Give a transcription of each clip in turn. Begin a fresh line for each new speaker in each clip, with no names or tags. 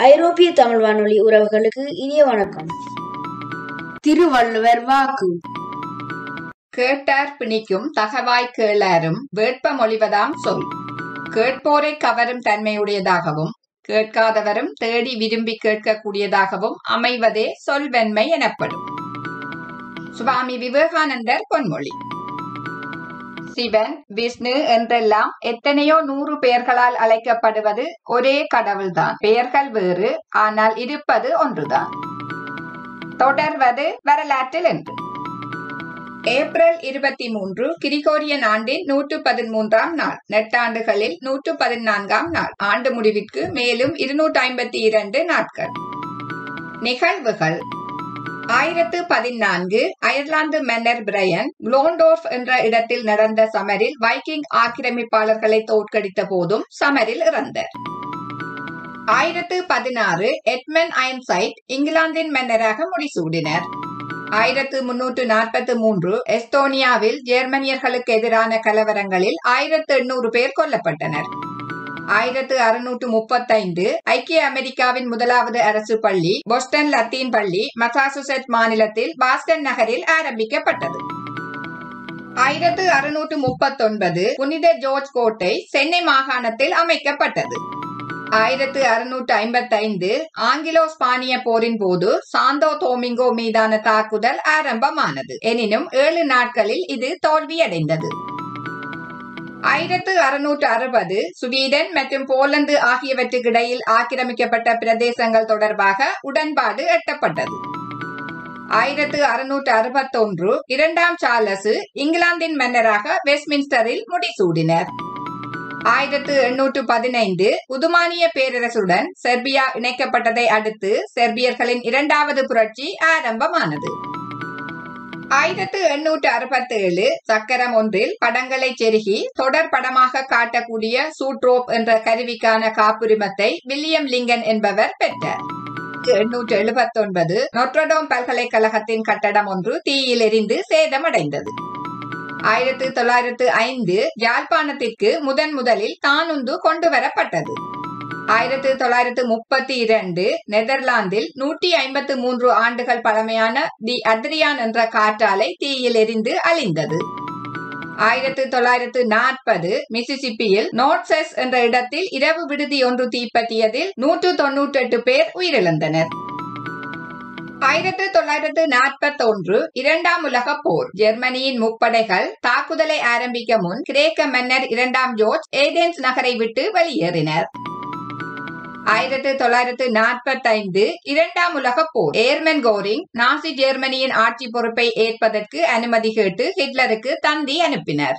ஐரோப்பிய தமிழ் வானொலி உறவுகளுக்கு இனிய வணக்கம் திருவள்ளுவர் வாக்கு
கேட்டார் பிணிக்கும் தகவாய் கேளாரும் வேட்ப மொழிவதாம் சொல் கேட்போரை கவரும் தன்மையுடையதாகவும் கேட்காதவரும் தேடி விரும்பி கேட்கக்கூடியதாகவும் அமைவதே சொல்வெண்மை எனப்படும் சுவாமி விவேகானந்தர் பொன்மொழி சிவன் விஷ்ணு என்றெல்லாம் எத்தனையோ நூறு பெயர்களால் அழைக்கப்படுவது ஒரே கடவுள்தான் பெயர்கள் வேறு ஆனால் இருப்பது ஒன்றுதான் தொடர்வது வரலாற்றில் என்று ஏப்ரல் இருபத்தி மூன்று கிரிகோரியன் ஆண்டின் நூற்று பதிமூன்றாம் நாள் நெட்டாண்டுகளில் நூற்று பதினான்காம் நாள் ஆண்டு முடிவிற்கு மேலும் இருநூற்றி ஐம்பத்தி இரண்டு நாட்கள் நிகழ்வுகள் ஆயிரத்து பதினான்கு அயர்லாந்து மன்னர் பிரையன் குளோண்டோர்ஃப் என்ற இடத்தில் நடந்த சமரில் வைக்கிங் ஆக்கிரமிப்பாளர்களை தோற்கடித்த போதும் சமரில் இறந்தார் ஆயிரத்து பதினாறு எட்மன் ஐன்சைட் இங்கிலாந்தின் மன்னராக முடிசூடினர் ஆயிரத்து முன்னூற்று நாற்பத்தி மூன்று எஸ்தோனியாவில் ஜெர்மனியர்களுக்கு எதிரான கலவரங்களில் ஆயிரத்து எண்ணூறு பேர் கொல்லப்பட்டனர் ஆயிரத்து அறுநூற்று முப்பத்தைந்து ஐக்கிய அமெரிக்காவின் முதலாவது அரசு பள்ளி பொஸ்டன் லத்தீன் பள்ளி மசாசுசெட் மாநிலத்தில் பாஸ்டன் நகரில் ஆரம்பிக்கப்பட்டது ஆயிரத்து அறுநூற்று முப்பத்தொன்பது புனித ஜோர்ஜ் கோட்டை சென்னை மாகாணத்தில் அமைக்கப்பட்டது ஆயிரத்து அறுநூற்று ஐம்பத்தைந்து ஆங்கிலோ ஸ்பானிய போரின் போது சாந்தோ தோமிங்கோ மீதான தாக்குதல் ஆரம்பமானது எனினும் ஏழு நாட்களில் இது தோல்வியடைந்தது ஆயிரத்து அறுநூற்று அறுபது சுவீடன் மற்றும் போலந்து ஆகியவற்றுக்கிடையில் ஆக்கிரமிக்கப்பட்ட பிரதேசங்கள் தொடர்பாக உடன்பாடு எட்டப்பட்டது ஆயிரத்து அறுநூற்று அறுபத்தொன்று இரண்டாம் சார்லசு இங்கிலாந்தின் மன்னராக வெஸ்ட்மின்ஸ்டரில் முடிசூடினர் ஆயிரத்து எண்ணூற்று பதினைந்து உதுமானிய பேரரசுடன் செர்பியா இணைக்கப்பட்டதை அடுத்து செர்பியர்களின் இரண்டாவது புரட்சி ஆரம்பமானது ஆயிரத்து எண்ணூற்று அறுபத்தி ஏழு சக்கரம் ஒன்றில் படங்களை செருகி தொடர் படமாக காட்டக்கூடிய சூட்ரோப் என்ற கருவிக்கான காப்புரிமத்தை வில்லியம் லிங்கன் என்பவர் பெற்றார் எண்ணூற்று எழுபத்தி ஒன்பது நொட்ரடோம் பல்கலைக்கழகத்தின் கட்டடம் ஒன்று தீயில் எரிந்து சேதமடைந்தது ஆயிரத்தி தொள்ளாயிரத்து ஐந்து யாழ்ப்பாணத்திற்கு முதன் முதலில் தானுந்து கொண்டு வரப்பட்டது ஆயிரத்தி தொள்ளாயிரத்து முப்பத்தி இரண்டு நெதர்லாந்தில் நூற்றி ஐம்பத்து மூன்று ஆண்டுகள் பழமையான தி அத்ரியான் என்ற காற்றாலை தீயில் எரிந்து அழிந்தது ஆயிரத்தி தொள்ளாயிரத்து நாற்பது மிசிசிப்பியில் நோட்செஸ் என்ற இடத்தில் இரவு விடுதி ஒன்று தீப்பற்றியதில் நூற்று தொன்னூற்றி எட்டு பேர் உயிரிழந்தனர் ஆயிரத்தி தொள்ளாயிரத்து நாற்பத்தி ஒன்று இரண்டாம் உலக போர் ஜெர்மனியின் முப்படைகள் தாக்குதலை ஆரம்பிக்க முன் கிரேக்க மன்னர் இரண்டாம் ஜோர்ஜ் ஏதென்ஸ் நகரை விட்டு வெளியேறினர் ஆயிரத்தி தொள்ளாயிரத்து நாற்பத்தி ஐந்து இரண்டாம் உலக போர் ஏர்மன் கோரிங் நாசி ஜெர்மனியின் ஆட்சி பொறுப்பை ஏற்பதற்கு அனுமதி கேட்டு ஹிட்லருக்கு தந்தி அனுப்பினர்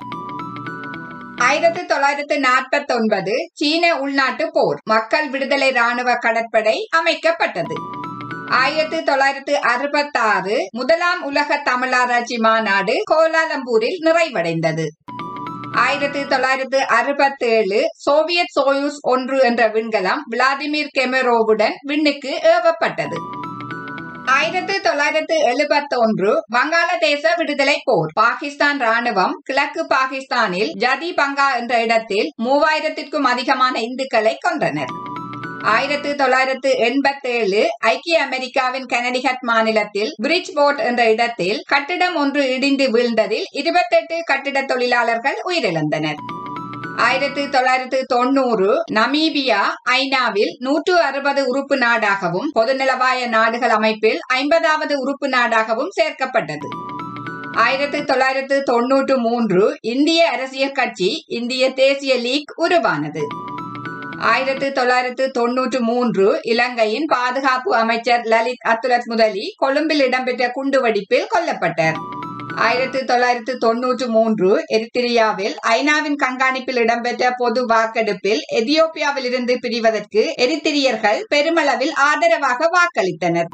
ஆயிரத்தி தொள்ளாயிரத்து நாற்பத்தி ஒன்பது சீன உள்நாட்டு போர் மக்கள் விடுதலை ராணுவ கடற்படை அமைக்கப்பட்டது ஆயிரத்தி தொள்ளாயிரத்து அறுபத்தி ஆறு முதலாம் உலக தமிழாராய்ச்சி மாநாடு கோலாலம்பூரில் நிறைவடைந்தது ஆயிரத்தி தொள்ளாயிரத்து அறுபத்தி ஏழு சோவியத் சோயூஸ் ஒன்று என்ற விண்கலம் விளாடிமிர் கெமெரோவுடன் விண்ணுக்கு ஏவப்பட்டது ஆயிரத்தி தொள்ளாயிரத்து எழுபத்தி ஒன்று வங்காளதேச விடுதலை போர் பாகிஸ்தான் ராணுவம் கிழக்கு பாகிஸ்தானில் ஜதி பங்கா என்ற இடத்தில் மூவாயிரத்திற்கும் அதிகமான இந்துக்களை கொன்றனர் ஆயிரத்தி தொள்ளாயிரத்து எண்பத்தி ஏழு ஐக்கிய அமெரிக்காவின் கனடிகட் மாநிலத்தில் பிரிட்ஜ் போர்ட் என்ற இடத்தில் கட்டிடம் ஒன்று இடிந்து வீழ்ந்ததில் இருபத்தெட்டு கட்டிட தொழிலாளர்கள் உயிரிழந்தனர் ஆயிரத்தி தொள்ளாயிரத்து தொண்ணூறு நமீபியா ஐநாவில் நூற்று அறுபது உறுப்பு நாடாகவும் பொதுநலவாய நாடுகள் அமைப்பில் ஐம்பதாவது உறுப்பு நாடாகவும் சேர்க்கப்பட்டது ஆயிரத்தி தொள்ளாயிரத்து தொன்னூற்று மூன்று இந்திய அரசியல் கட்சி இந்திய தேசிய லீக் உருவானது ஆயிரத்தி தொள்ளாயிரத்து தொன்னூற்று மூன்று இலங்கையின் பாதுகாப்பு அமைச்சர் லலித் அத்துலத் முதலி கொழும்பில் இடம்பெற்ற குண்டுவெடிப்பில் கொல்லப்பட்டார் ஆயிரத்தி தொள்ளாயிரத்து தொன்னூற்று மூன்று எரித்திரியாவில் ஐநாவின் கண்காணிப்பில் இடம்பெற்ற பொது வாக்கெடுப்பில் எதியோப்பியாவில் இருந்து பிரிவதற்கு எரித்திரியர்கள் பெருமளவில் ஆதரவாக வாக்களித்தனர்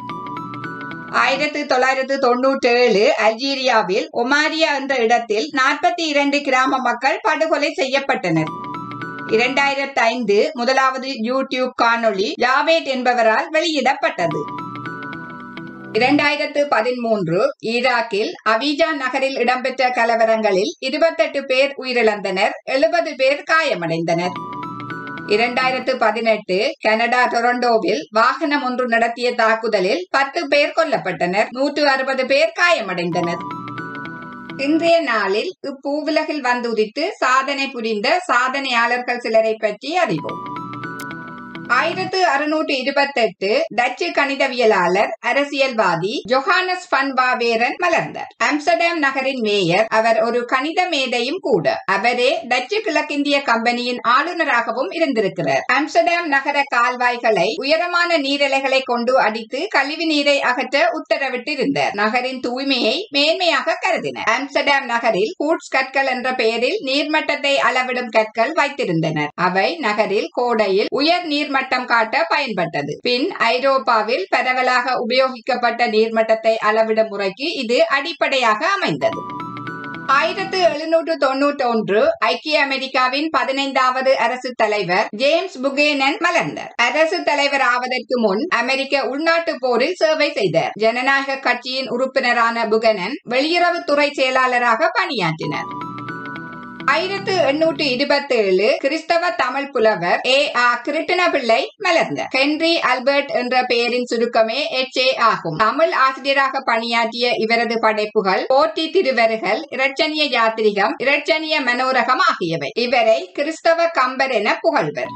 ஆயிரத்தி தொள்ளாயிரத்து தொன்னூற்றி ஏழு அல்ஜீரியாவில் ஒமாரியா என்ற இடத்தில் நாற்பத்தி இரண்டு கிராம மக்கள் படுகொலை செய்யப்பட்டனர் இரண்டாயிரத்தி ஐந்து முதலாவது யூடியூப் காணொளி ஜாவேட் என்பவரால் வெளியிடப்பட்டது இரண்டாயிரத்து பதிமூன்று ஈராக்கில் அவிஜான் நகரில் இடம்பெற்ற கலவரங்களில் இருபத்தெட்டு பேர் உயிரிழந்தனர் எழுபது பேர் காயமடைந்தனர் இரண்டாயிரத்து பதினெட்டு கனடா டொரண்டோவில் வாகனம் ஒன்று நடத்திய தாக்குதலில் பத்து பேர் கொல்லப்பட்டனர் நூற்று அறுபது பேர் காயமடைந்தனர் இன்றைய நாளில் இப்பூவுலகில் வந்துதித்து சாதனை புரிந்த சாதனையாளர்கள் சிலரை பற்றி அறிவோம் ஆயிரத்து அறுநூற்று இருபத்தெட்டு டச்சு கணிதவியலாளர் அரசியல்வாதி ஜொஹானஸ் பன்பாவேரன் மலர்ந்தார் ஆம்ஸ்டர்டாம் நகரின் மேயர் அவர் ஒரு கணித மேதையும் கூட அவரே டச்சு கிழக்கிந்திய கம்பெனியின் ஆளுநராகவும் இருந்திருக்கிறார் ஆம்ஸ்டர்டாம் நகர கால்வாய்களை உயரமான நீரலைகளை கொண்டு அடித்து கழிவு நீரை அகற்ற உத்தரவிட்டிருந்தார் நகரின் தூய்மையை மேன்மையாக கருதினர் ஆம்ஸ்டர்டாம் நகரில் கூட்ஸ் கற்கள் என்ற பெயரில் நீர்மட்டத்தை அளவிடும் கற்கள் வைத்திருந்தனர் அவை நகரில் கோடையில் உயர் நீர்மட்டம் காட்ட பயன்பட்டது பின் ஐரோப்பாவில் பரவலாக உபயோகிக்கப்பட்ட நீர்மட்டத்தை அளவிடும் முறைக்கு இது அடிப்படையாக அமைந்தது ஆயிரத்து எழுநூற்று தொன்னூற்றி ஒன்று ஐக்கிய அமெரிக்காவின் பதினைந்தாவது அரசு தலைவர் ஜேம்ஸ் புகேனன் மலர்ந்தார் அரசு தலைவர் ஆவதற்கு முன் அமெரிக்க உள்நாட்டு போரில் சேவை செய்தார் ஜனநாயக கட்சியின் உறுப்பினரான புகனன் வெளியுறவுத்துறை செயலாளராக பணியாற்றினார் ஆயிரத்து எண்ணூற்று இருபத்தி ஏழு கிறிஸ்தவ தமிழ் புலவர் ஏ ஆ கிருட்டிணபிள்ளை மலர்ந்தார் ஹென்றி அல்பர்ட் என்ற பெயரின் சுருக்கமே எச் ஏ ஆகும் தமிழ் ஆசிரியராக பணியாற்றிய இவரது படைப்புகள் போற்றி திருவருகள் இரட்சணிய யாத்திரிகம் இரட்சணிய மனோரகம் ஆகியவை இவரை கிறிஸ்தவ கம்பர் என புகழ்வர்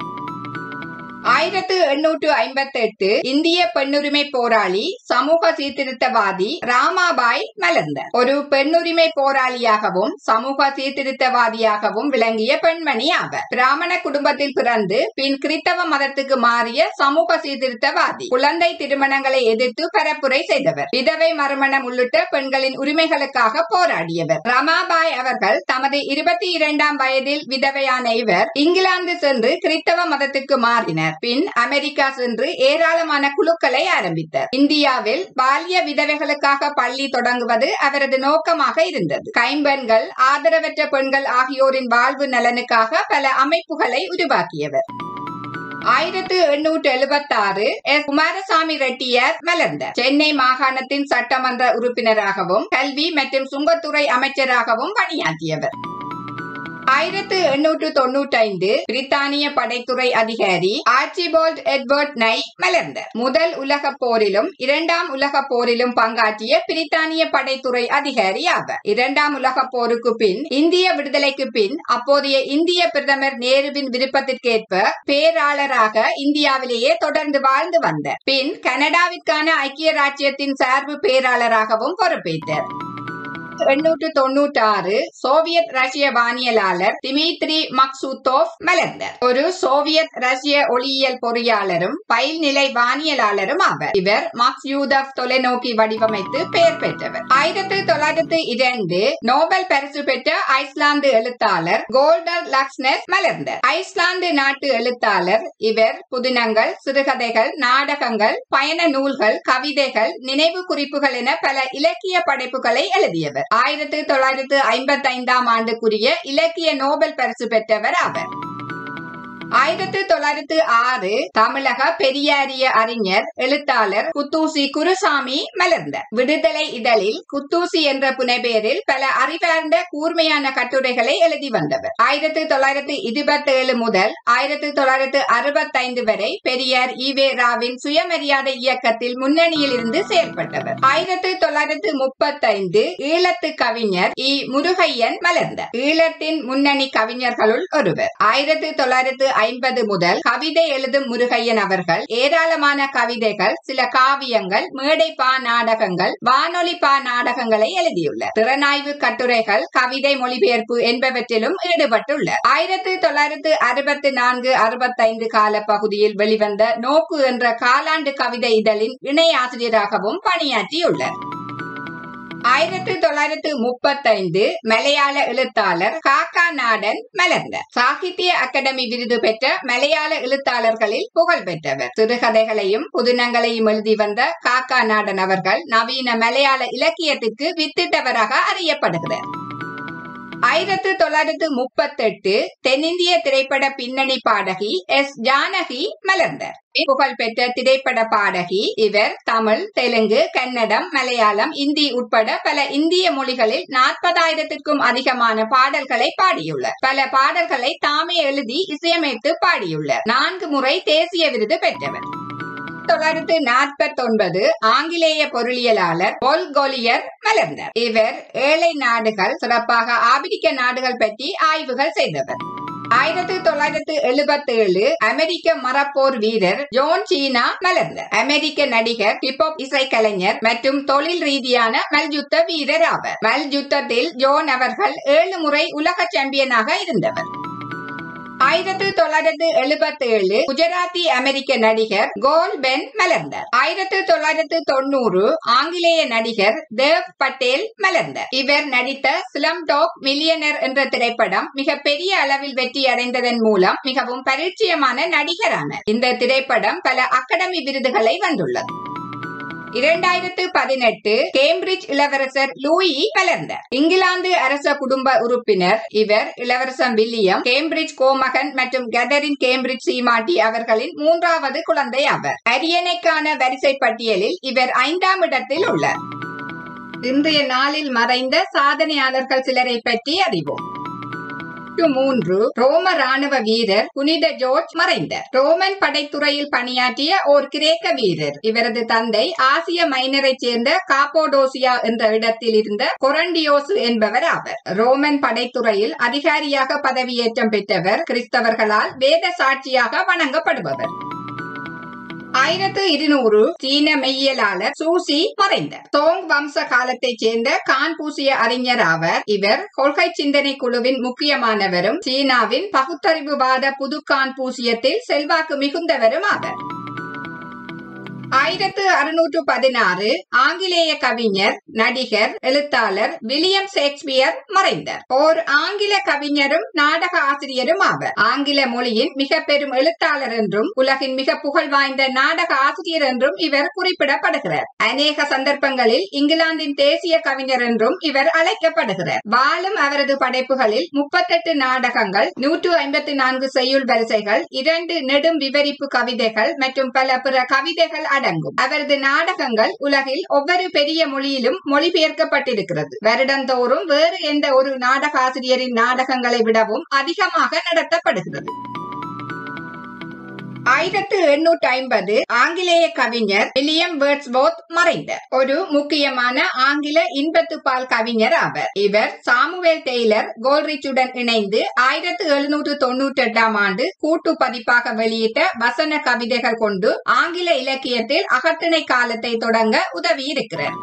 ஆயிரத்து எண்ணூற்று ஐம்பத்தி எட்டு இந்திய பெண்ணுரிமை போராளி சமூக சீர்திருத்தவாதி ராமாபாய் மலர்ந்தார் ஒரு பெண்ணுரிமை போராளியாகவும் சமூக சீர்திருத்தவாதியாகவும் விளங்கிய பெண்மணி ஆவர் பிராமண குடும்பத்தில் பிறந்து பின் கிறித்தவ மதத்துக்கு மாறிய சமூக சீர்திருத்தவாதி குழந்தை திருமணங்களை எதிர்த்து பரப்புரை செய்தவர் விதவை மறுமணம் உள்ளிட்ட பெண்களின் உரிமைகளுக்காக போராடியவர் ரமாபாய் அவர்கள் தமது இருபத்தி இரண்டாம் வயதில் விதவையான இவர் இங்கிலாந்து சென்று கிறித்தவ மதத்துக்கு மாறினர் பின் அமெரிக்கா சென்று ஏராளமான குழுக்களை ஆரம்பித்தார் இந்தியாவில் பாலிய விதவைகளுக்காக பள்ளி தொடங்குவது அவரது நோக்கமாக இருந்தது கைம்பெண்கள் ஆதரவற்ற பெண்கள் ஆகியோரின் வாழ்வு நலனுக்காக பல அமைப்புகளை உருவாக்கியவர் ஆயிரத்து எண்ணூற்று எழுபத்தி ஆறு எஸ் குமாரசாமி ரெட்டியார் மலர்ந்தார் சென்னை மாகாணத்தின் சட்டமன்ற உறுப்பினராகவும் கல்வி மற்றும் சுங்கத்துறை அமைச்சராகவும் பணியாற்றியவர் ஆயிரத்து எண்ணூற்று தொன்னூற்றி ஐந்து பிரித்தானிய படைத்துறை அதிகாரி ஆர்ச்சிபோல்ட் எட்வர்ட் நை மலர்ந்தார் முதல் உலக போரிலும் இரண்டாம் உலக போரிலும் பங்காற்றிய பிரித்தானிய படைத்துறை அதிகாரி ஆவர் இரண்டாம் உலக போருக்கு பின் இந்திய விடுதலைக்கு பின் அப்போதைய இந்திய பிரதமர் நேருவின் விருப்பத்திற்கேற்ப பேராளராக இந்தியாவிலேயே தொடர்ந்து வாழ்ந்து வந்தார் பின் கனடாவிற்கான ஐக்கிய ராஜ்யத்தின் சார்பு பேராளராகவும் பொறுப்பேற்றார் எண்ணூற்று தொன்னூற்றி ஆறு சோவியத் ரஷ்ய வானியலாளர் திமித்ரி மக்சூத்தோவ் மலர்ந்தார் ஒரு சோவியத் ரஷ்ய ஒளியியல் பொறியாளரும் பயில்நிலை வானியலாளரும் ஆவர் இவர் மக்ஸ்யூதவ் தொலைநோக்கி வடிவமைத்து பெயர் பெற்றவர் ஆயிரத்தி தொள்ளாயிரத்தி இரண்டு நோபல் பரிசு பெற்ற ஐஸ்லாந்து எழுத்தாளர் கோல்டர் லக்ஸ்னஸ் மலர்ந்தார் ஐஸ்லாந்து நாட்டு எழுத்தாளர் இவர் புதினங்கள் சிறுகதைகள் நாடகங்கள் பயண நூல்கள் கவிதைகள் நினைவு குறிப்புகள் என பல இலக்கிய படைப்புகளை எழுதியவர் ஆயிரத்தி தொள்ளாயிரத்து ஐம்பத்தி ஐந்தாம் ஆண்டுக்குரிய இலக்கிய நோபல் பரிசு பெற்றவர் அவர் ஆயிரத்தி தொள்ளாயிரத்து ஆறு தமிழக பெரியாரிய அறிஞர் எழுத்தாளர் குத்தூசி குருசாமி மலர்ந்தார் விடுதலை இதழில் குத்தூசி என்ற புனைபெயரில் பல அறிவார்ந்த கூர்மையான கட்டுரைகளை எழுதி வந்தவர் ஆயிரத்தி தொள்ளாயிரத்து இருபத்தி ஏழு முதல் ஆயிரத்தி தொள்ளாயிரத்து அறுபத்தி ஐந்து வரை பெரியார் ஈவே ராவின் சுயமரியாதை இயக்கத்தில் முன்னணியில் இருந்து செயல்பட்டவர் ஆயிரத்தி தொள்ளாயிரத்து முப்பத்தைந்து ஈழத்து கவிஞர் இ முருகையன் மலர்ந்தார் ஈழத்தின் முன்னணி கவிஞர்களுள் ஒருவர் ஆயிரத்தி தொள்ளாயிரத்து ஐம்பது முதல் கவிதை எழுதும் முருகையன் அவர்கள் ஏராளமான கவிதைகள் சில காவியங்கள் மேடை பா நாடகங்கள் வானொலி பா நாடகங்களை எழுதியுள்ளார் திறனாய்வு கட்டுரைகள் கவிதை மொழிபெயர்ப்பு என்பவற்றிலும் ஈடுபட்டுள்ளார் ஆயிரத்தி தொள்ளாயிரத்து அறுபத்தி நான்கு அறுபத்தைந்து கால பகுதியில் வெளிவந்த நோக்கு என்ற காலாண்டு கவிதை இதழின் இணை ஆசிரியராகவும் பணியாற்றியுள்ளார் ஆயிரத்தி தொள்ளாயிரத்து முப்பத்தைந்து மலையாள எழுத்தாளர் காக்கா நாடன் மலர்ந்தார் சாகித்ய அகாடமி விருது பெற்ற மலையாள எழுத்தாளர்களில் புகழ் பெற்றவர் சிறுகதைகளையும் புதினங்களையும் எழுதி வந்த காக்கா நாடன் அவர்கள் நவீன மலையாள இலக்கியத்திற்கு வித்திட்டவராக அறியப்படுகிறார் ஆயிரத்து தொள்ளாயிரத்து முப்பத்தெட்டு தென்னிந்திய திரைப்பட பின்னணி பாடகி எஸ் ஜானகி மலர்ந்தார் புகழ்பெற்ற திரைப்பட பாடகி இவர் தமிழ் தெலுங்கு கன்னடம் மலையாளம் இந்தி உட்பட பல இந்திய மொழிகளில் நாற்பதாயிரத்திற்கும் அதிகமான பாடல்களை பாடியுள்ளார் பல பாடல்களை தாமே எழுதி இசையமைத்து பாடியுள்ளார் நான்கு முறை தேசிய விருது பெற்றவர் தொள்ளாயிரத்து நாற்பத்தி ஒன்பது ஆங்கிலேய பொருளியலாளர் பொல் கோலியர் மலர்ந்தார் இவர் ஏழை நாடுகள் சிறப்பாக ஆப்பிரிக்க நாடுகள் பற்றி ஆய்வுகள் செய்தவர் ஆயிரத்தி தொள்ளாயிரத்து எழுபத்தி ஏழு அமெரிக்க மரப்போர் வீரர் ஜோன் சீனா மலர்ந்தார் அமெரிக்க நடிகர் ஹிப்ஹாப் இசைக்கலைஞர் மற்றும் தொழில் ரீதியான மல்யுத்த வீரர் ஆவர் மல்யுத்தத்தில் ஜோன் அவர்கள் ஏழு முறை உலக சாம்பியனாக இருந்தவர் ஆயிரத்தி தொள்ளாயிரத்து எழுபத்தி ஏழு குஜராத்தி அமெரிக்க நடிகர் கோல் பென் மலர்ந்தார் ஆயிரத்தி தொள்ளாயிரத்து தொண்ணூறு ஆங்கிலேய நடிகர் தேவ் பட்டேல் மலர்ந்தார் இவர் நடித்த ஸ்லம் டாக் மில்லியனர் என்ற திரைப்படம் மிக பெரிய அளவில் வெற்றி அடைந்ததன் மூலம் மிகவும் பரிச்சயமான நடிகரானார் இந்த திரைப்படம் பல அகாடமி விருதுகளை வந்துள்ளது இரண்டாயிரத்து பதினெட்டு கேம்பிரிட்ஜ் இளவரசர் லூயி மலர்ந்தார் இங்கிலாந்து அரச குடும்ப உறுப்பினர் இவர் இளவரசன் வில்லியம் கேம்பிரிட்ஜ் கோமகன் மற்றும் கதரின் கேம்பிரிட்ஜ் சீமாட்டி அவர்களின் மூன்றாவது குழந்தை அவர் அரியணைக்கான வரிசை பட்டியலில் இவர் ஐந்தாம் இடத்தில் உள்ளார் இன்றைய நாளில் மறைந்த சாதனையாளர்கள் சிலரை பற்றி அறிவோம் மூன்று ரோம ராணுவ வீரர் புனித ஜோர்ஜ் மறைந்தார் ரோமன் படைத்துறையில் பணியாற்றிய ஓர் கிரேக்க வீரர் இவரது தந்தை ஆசிய மைனரைச் சேர்ந்த காப்போடோசியா என்ற இடத்தில் இருந்த கொரண்டியோசு என்பவர் ஆவர் ரோமன் படைத்துறையில் அதிகாரியாக பதவியேற்றம் பெற்றவர் கிறிஸ்தவர்களால் வேத சாட்சியாக வணங்கப்படுபவர் ஆயிரத்து இருநூறு சீன மெய்யியலாளர் சூசி மறைந்தார் தோங் வம்ச காலத்தைச் சேர்ந்த கான்பூசிய அறிஞர் ஆவர் இவர் கொள்கை சிந்தனை குழுவின் முக்கியமானவரும் சீனாவின் பகுத்தறிவுவாத புது கான்பூசியத்தில் செல்வாக்கு மிகுந்தவரும் ஆவர் ஆயிரத்து அறுநூற்று பதினாறு ஆங்கிலேய கவிஞர் நடிகர் எழுத்தாளர் வில்லியம் ஷேக்ஸ்பியர் மறைந்தார் ஓர் ஆங்கில கவிஞரும் நாடக ஆசிரியரும் ஆவர் ஆங்கில மொழியின் மிக பெரும் எழுத்தாளர் என்றும் உலகின் மிக புகழ் வாய்ந்த நாடக ஆசிரியர் என்றும் இவர் குறிப்பிடப்படுகிறார் அநேக சந்தர்ப்பங்களில் இங்கிலாந்தின் தேசிய கவிஞர் என்றும் இவர் அழைக்கப்படுகிறார் வாழும் அவரது படைப்புகளில் முப்பத்தெட்டு நாடகங்கள் நூற்று ஐம்பத்தி நான்கு செய்யுள் வரிசைகள் இரண்டு நெடும் விவரிப்பு கவிதைகள் மற்றும் பல பிற கவிதைகள் அடங்கும் அவரது நாடகங்கள் உலகில் ஒவ்வொரு பெரிய மொழியிலும் மொழிபெயர்க்கப்பட்டிருக்கிறது வருடந்தோறும் வேறு எந்த ஒரு நாடக ஆசிரியரின் நாடகங்களை விடவும் அதிகமாக நடத்தப்படுகிறது ஆயிரத்து எண்ணூற்று ஐம்பது ஆங்கிலேய கவிஞர் வில்லியம் வேர்ட்ஸ்வோர்த் மறைந்தார் ஒரு முக்கியமான ஆங்கில இன்பத்துப்பால் கவிஞர் ஆவர் இவர் சாமுவேல் டெய்லர் கோல்ரிச்சுடன் இணைந்து ஆயிரத்து எழுநூற்று தொன்னூற்றி எட்டாம் ஆண்டு கூட்டு பதிப்பாக வெளியிட்ட வசன கவிதைகள் கொண்டு ஆங்கில இலக்கியத்தில் அகத்திணை காலத்தை தொடங்க உதவியிருக்கிறார்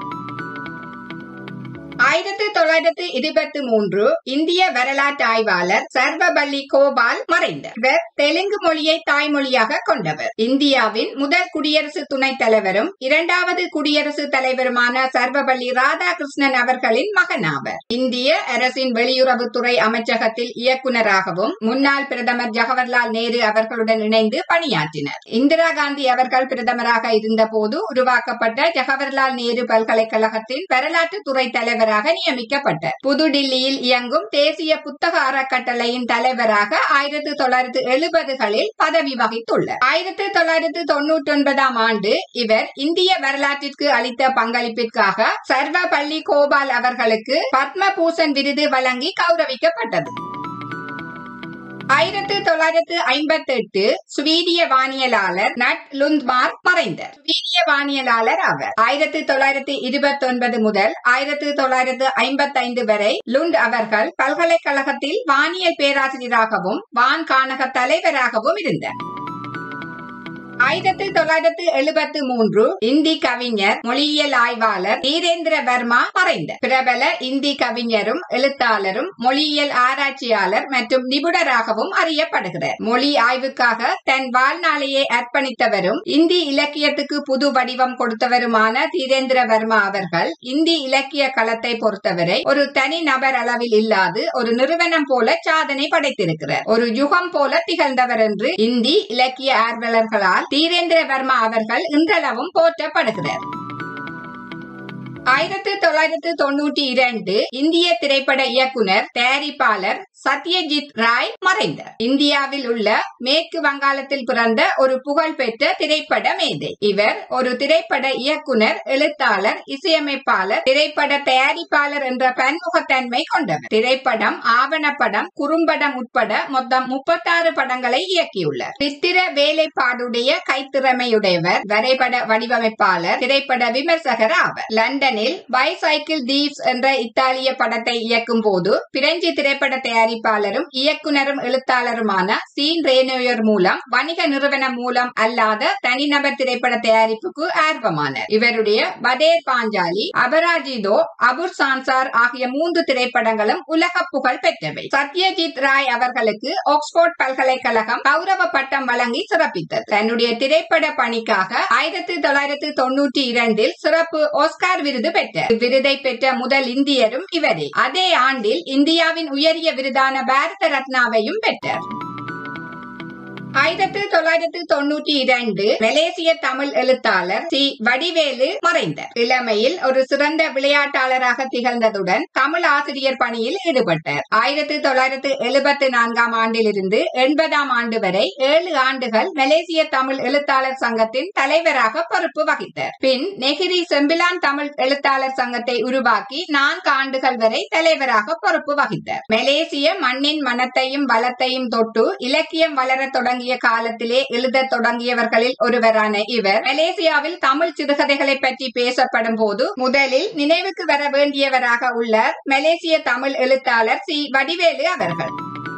ஆயிரத்தி தொள்ளாயிரத்தி இருபத்தி மூன்று இந்திய வரலாற்று ஆய்வாளர் சர்வபள்ளி கோபால் மறைந்தார் இவர் தெலுங்கு மொழியை தாய்மொழியாக கொண்டவர் இந்தியாவின் முதல் குடியரசு துணைத் தலைவரும் இரண்டாவது குடியரசு தலைவருமான சர்வபள்ளி ராதாகிருஷ்ணன் அவர்களின் மகனாவர் இந்திய அரசின் வெளியுறவுத்துறை அமைச்சகத்தில் இயக்குநராகவும் முன்னாள் பிரதமர் ஜவஹர்லால் நேரு அவர்களுடன் இணைந்து பணியாற்றினர் இந்திரா காந்தி அவர்கள் பிரதமராக இருந்தபோது உருவாக்கப்பட்ட ஜவஹர்லால் நேரு பல்கலைக்கழகத்தின் வரலாற்று துறை தலைவர் தலைவராக நியமிக்கப்பட்டார் புதுடில்லியில் இயங்கும் தேசிய புத்தக அறக்கட்டளையின் தலைவராக ஆயிரத்தி தொள்ளாயிரத்தி எழுபதுகளில் பதவி வகித்துள்ளார் ஆயிரத்தி தொள்ளாயிரத்தி தொன்னூற்றி ஒன்பதாம் ஆண்டு இவர் இந்திய வரலாற்றிற்கு அளித்த பங்களிப்பிற்காக சர்வபள்ளி கோபால் அவர்களுக்கு பத்மபூஷன் விருது வழங்கி கௌரவிக்கப்பட்டது ஆயிரத்தி தொள்ளாயிரத்து ஐம்பத்தி எட்டு சுவீடிய வானியலாளர் நட் லுந்த்மார் மறைந்தார் சுவீடிய வானியலாளர் அவர் ஆயிரத்தி தொள்ளாயிரத்தி இருபத்தி ஒன்பது முதல் ஆயிரத்தி தொள்ளாயிரத்து ஐம்பத்தி ஐந்து வரை லுண்ட் அவர்கள் பல்கலைக்கழகத்தில் வானியல் பேராசிரியராகவும் வான்காணக தலைவராகவும் இருந்தார் ஆயிரத்தி தொள்ளாயிரத்தி எழுபத்தி மூன்று இந்தி கவிஞர் மொழியியல் ஆய்வாளர் தீரேந்திர வர்மா மறைந்தார் பிரபல இந்தி கவிஞரும் எழுத்தாளரும் மொழியியல் ஆராய்ச்சியாளர் மற்றும் நிபுணராகவும் அறியப்படுகிறார் மொழி ஆய்வுக்காக தன் வாழ்நாளையே அர்ப்பணித்தவரும் இந்தி இலக்கியத்துக்கு புது வடிவம் கொடுத்தவருமான தீரேந்திர வர்மா அவர்கள் இந்தி இலக்கிய களத்தை பொறுத்தவரை ஒரு தனி நபர் அளவில் இல்லாது ஒரு நிறுவனம் போல சாதனை படைத்திருக்கிறார் ஒரு யுகம் போல திகழ்ந்தவர் என்று இந்தி இலக்கிய ஆர்வலர்களால் தீரேந்திர வர்மா அவர்கள் இன்றளவும் போற்றப்படுகிறார் ஆயிரத்தி தொள்ளாயிரத்து தொண்ணூற்றி இரண்டு இந்திய திரைப்பட இயக்குனர் தயாரிப்பாளர் சத்யஜித் ராய் மறைந்தார் இந்தியாவில் உள்ள மேற்கு வங்காளத்தில் பிறந்த ஒரு புகழ்பெற்ற திரைப்பட மேதை இவர் ஒரு திரைப்பட இயக்குனர் எழுத்தாளர் இசையமைப்பாளர் திரைப்பட தயாரிப்பாளர் என்ற பன்முகத்தன்மை கொண்டவர் திரைப்படம் ஆவணப்படம் குறும்படம் உட்பட மொத்தம் முப்பத்தாறு படங்களை இயக்கியுள்ளார் சித்திர வேலைப்பாடுடைய கைத்திறமையுடையவர் வரைபட வடிவமைப்பாளர் திரைப்பட விமர்சகர் ஆவர் லண்டனில் பைசைக்கிள் தீவ்ஸ் என்ற இத்தாலிய படத்தை இயக்கும் போது பிரெஞ்சு திரைப்பட தயாரிப்பாளரும் இயக்குனரும் எழுத்தாளருமான சீன் ரேனோயர் மூலம் வணிக நிறுவனம் மூலம் அல்லாத தனிநபர் திரைப்பட தயாரிப்புக்கு ஆர்வமானார் இவருடைய பதேர் பாஞ்சாலி அபராஜிதோ அபுர் சான்சார் ஆகிய மூன்று திரைப்படங்களும் உலக புகழ் பெற்றவை சத்யஜித் ராய் அவர்களுக்கு ஆக்ஸ்போர்ட் பல்கலைக்கழகம் கௌரவ பட்டம் வழங்கி சிறப்பித்தது தன்னுடைய திரைப்பட பணிக்காக ஆயிரத்தி தொள்ளாயிரத்தி தொண்ணூற்றி இரண்டில் சிறப்பு ஆஸ்கார் விருது பெற்றார் விருதை பெற்ற முதல் இந்தியரும் இவரே அதே ஆண்டில் இந்தியாவின் உயரிய விருதான பாரத ரத்னாவையும் பெற்றார் ஆயிரத்தி தொள்ளாயிரத்தி தொண்ணூற்றி இரண்டு மலேசிய தமிழ் எழுத்தாளர் சி வடிவேலு மறைந்தார் இளமையில் ஒரு சிறந்த விளையாட்டாளராக திகழ்ந்ததுடன் தமிழ் ஆசிரியர் பணியில் ஈடுபட்டார் ஆயிரத்தி தொள்ளாயிரத்தி எழுபத்தி நான்காம் ஆண்டிலிருந்து எண்பதாம் ஆண்டு வரை ஏழு ஆண்டுகள் மலேசிய தமிழ் எழுத்தாளர் சங்கத்தின் தலைவராக பொறுப்பு வகித்தார் பின் நெகிரி செம்பிலான் தமிழ் எழுத்தாளர் சங்கத்தை உருவாக்கி நான்கு ஆண்டுகள் வரை தலைவராக பொறுப்பு வகித்தார் மலேசிய மண்ணின் மனத்தையும் வளத்தையும் தொட்டு இலக்கியம் வளரத் தொடங்கிய காலத்திலே எழுதத் தொடங்கியவர்களில் ஒருவரான இவர் மலேசியாவில் தமிழ் சிறுகதைகளை பற்றி பேசப்படும் போது முதலில் நினைவுக்கு வர வேண்டியவராக உள்ளார் மலேசிய தமிழ் எழுத்தாளர் சி வடிவேலு அவர்கள்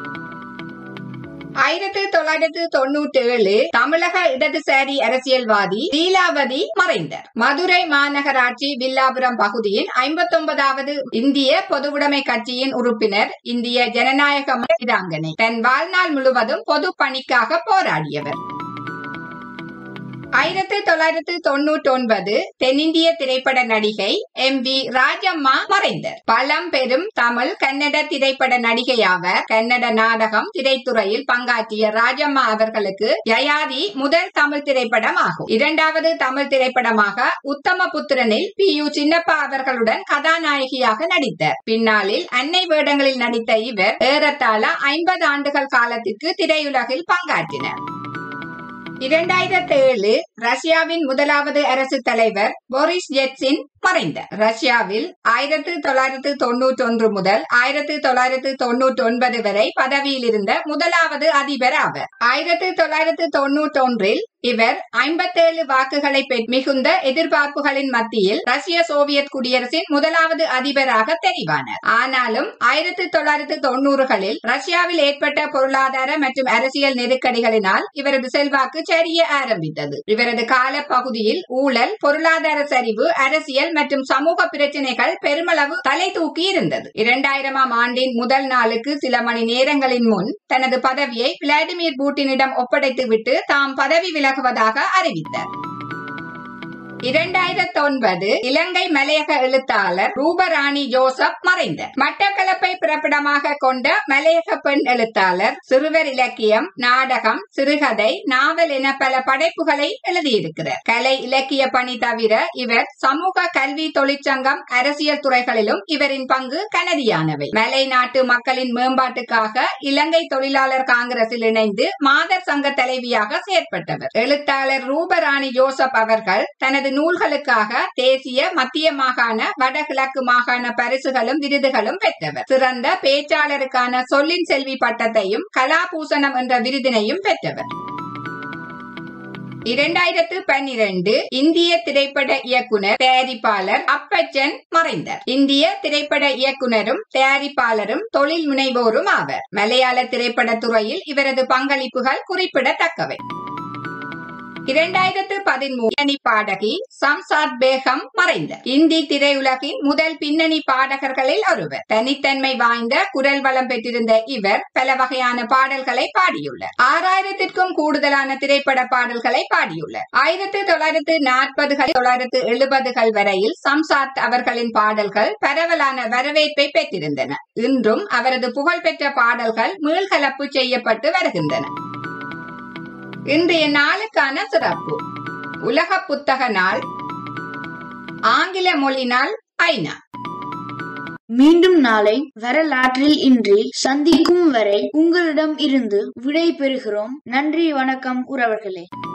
ஆயிரத்தி தொள்ளாயிரத்தி தொண்ணூற்றி ஏழு தமிழக இடதுசாரி அரசியல்வாதி லீலாவதி மறைந்தார் மதுரை மாநகராட்சி வில்லாபுரம் பகுதியின் ஐம்பத்தி ஒன்பதாவது இந்திய பொதுவுடைமை கட்சியின் உறுப்பினர் இந்திய ஜனநாயக வீராங்கனை தன் வாழ்நாள் முழுவதும் பொது பணிக்காக போராடியவர் ஆயிரத்தி தொள்ளாயிரத்தி தொண்ணூற்றி ஒன்பது தென்னிந்திய திரைப்பட நடிகை எம் வி ராஜம்மா மறைந்தார் பலம் பெரும் தமிழ் கன்னட திரைப்பட நடிகையாவர் கன்னட நாடகம் திரைத்துறையில் பங்காற்றிய ராஜம்மா அவர்களுக்கு யயாதி முதல் தமிழ் திரைப்படம் ஆகும் இரண்டாவது தமிழ் திரைப்படமாக உத்தம புத்திரனில் பி யு சின்னப்பா அவர்களுடன் கதாநாயகியாக நடித்தார் பின்னாளில் அன்னை வேடங்களில் நடித்த இவர் ஏறத்தாழ ஐம்பது ஆண்டுகள் காலத்திற்கு திரையுலகில் பங்காற்றினார் இரண்டாயிரத்தி ஏழு ரஷ்யாவின் முதலாவது அரசு தலைவர் போரிஸ் ஜெட்சின் மறைந்தார் ரஷ்யாவில் ஆயிரத்தி தொள்ளாயிரத்தி தொண்ணூற்றி ஒன்று முதல் ஆயிரத்தி தொள்ளாயிரத்தி தொண்ணூற்றி ஒன்பது வரை பதவியில் இருந்த முதலாவது அதிபர் ஆவர் ஆயிரத்தி தொள்ளாயிரத்தி தொண்ணூற்றி ஒன்றில் இவர் ஐம்பத்தேழு வாக்குகளை மிகுந்த எதிர்பார்ப்புகளின் மத்தியில் ரஷ்ய சோவியத் குடியரசின் முதலாவது அதிபராக தெரிவானார் ஆனாலும் ஆயிரத்தி தொள்ளாயிரத்தி தொண்ணூறுகளில் ரஷ்யாவில் ஏற்பட்ட பொருளாதார மற்றும் அரசியல் நெருக்கடிகளினால் இவரது செல்வாக்கு சரிய ஆரம்பித்தது இவரது கால பகுதியில் ஊழல் பொருளாதார சரிவு அரசியல் மற்றும் சமூக பிரச்சனைகள் பெருமளவு தலை தூக்கி இருந்தது இரண்டாயிரமாம் ஆண்டின் முதல் நாளுக்கு சில மணி நேரங்களின் முன் தனது பதவியை விளாடிமிர் பூட்டினிடம் ஒப்படைத்துவிட்டு தாம் பதவி விலகுவதாக அறிவித்தார் இரண்டாயிரத்தி ஒன்பது இலங்கை மலையக எழுத்தாளர் ரூபராணி ஜோசப் மறைந்தார் மட்டக்களப்பை பிறப்பிடமாக கொண்ட மலையக பெண் எழுத்தாளர் சிறுவர் இலக்கியம் நாடகம் சிறுகதை நாவல் என பல படைப்புகளை எழுதியிருக்கிறார் கலை இலக்கிய பணி தவிர இவர் சமூக கல்வி தொழிற்சங்கம் அரசியல் துறைகளிலும் இவரின் பங்கு கனதியானவை மலை நாட்டு மக்களின் மேம்பாட்டுக்காக இலங்கை தொழிலாளர் காங்கிரஸில் இணைந்து மாதர் சங்க தலைவியாக செயற்பட்டவர் எழுத்தாளர் ரூபராணி ஜோசப் அவர்கள் தனது நூல்களுக்காக தேசிய மத்திய மாகாண வடகிழக்கு மாகாண பரிசுகளும் விருதுகளும் பெற்றவர் சிறந்த பேச்சாளருக்கான சொல்லின் செல்வி பட்டத்தையும் கலாபூசணம் என்ற விருதினையும் பெற்றவர் இரண்டாயிரத்து பன்னிரண்டு இந்திய திரைப்பட இயக்குனர் தயாரிப்பாளர் அப்பச்சன் மறைந்தார் இந்திய திரைப்பட இயக்குனரும் தயாரிப்பாளரும் தொழில் முனைவோரும் ஆவர் மலையாள திரைப்பட துறையில் இவரது பங்களிப்புகள் குறிப்பிடத்தக்கவை இரண்டாயிரத்து பதிமூணு பாடகி சம்சாத் பேகம் மறைந்தார் இந்தி திரையுலகின் முதல் பின்னணி பாடகர்களில் ஒருவர் தனித்தன்மை வாய்ந்த குரல் வளம் பெற்றிருந்த இவர் பல வகையான பாடல்களை பாடியுள்ளார் ஆறாயிரத்திற்கும் கூடுதலான திரைப்பட பாடல்களை பாடியுள்ளார் ஆயிரத்தி தொள்ளாயிரத்து நாற்பதுகள் தொள்ளாயிரத்து எழுபதுகள் வரையில் சம்சாத் அவர்களின் பாடல்கள் பரவலான வரவேற்பை பெற்றிருந்தன இன்றும் அவரது புகழ்பெற்ற பாடல்கள் மீள்கலப்பு செய்யப்பட்டு வருகின்றன இன்றைய நாளுக்கான சிறப்பு உலக புத்தக நாள் ஆங்கில மொழி நாள் ஐநா
மீண்டும் நாளை வரலாற்றில் இன்றி சந்திக்கும் வரை உங்களிடம் இருந்து விடை பெறுகிறோம் நன்றி வணக்கம் உறவர்களே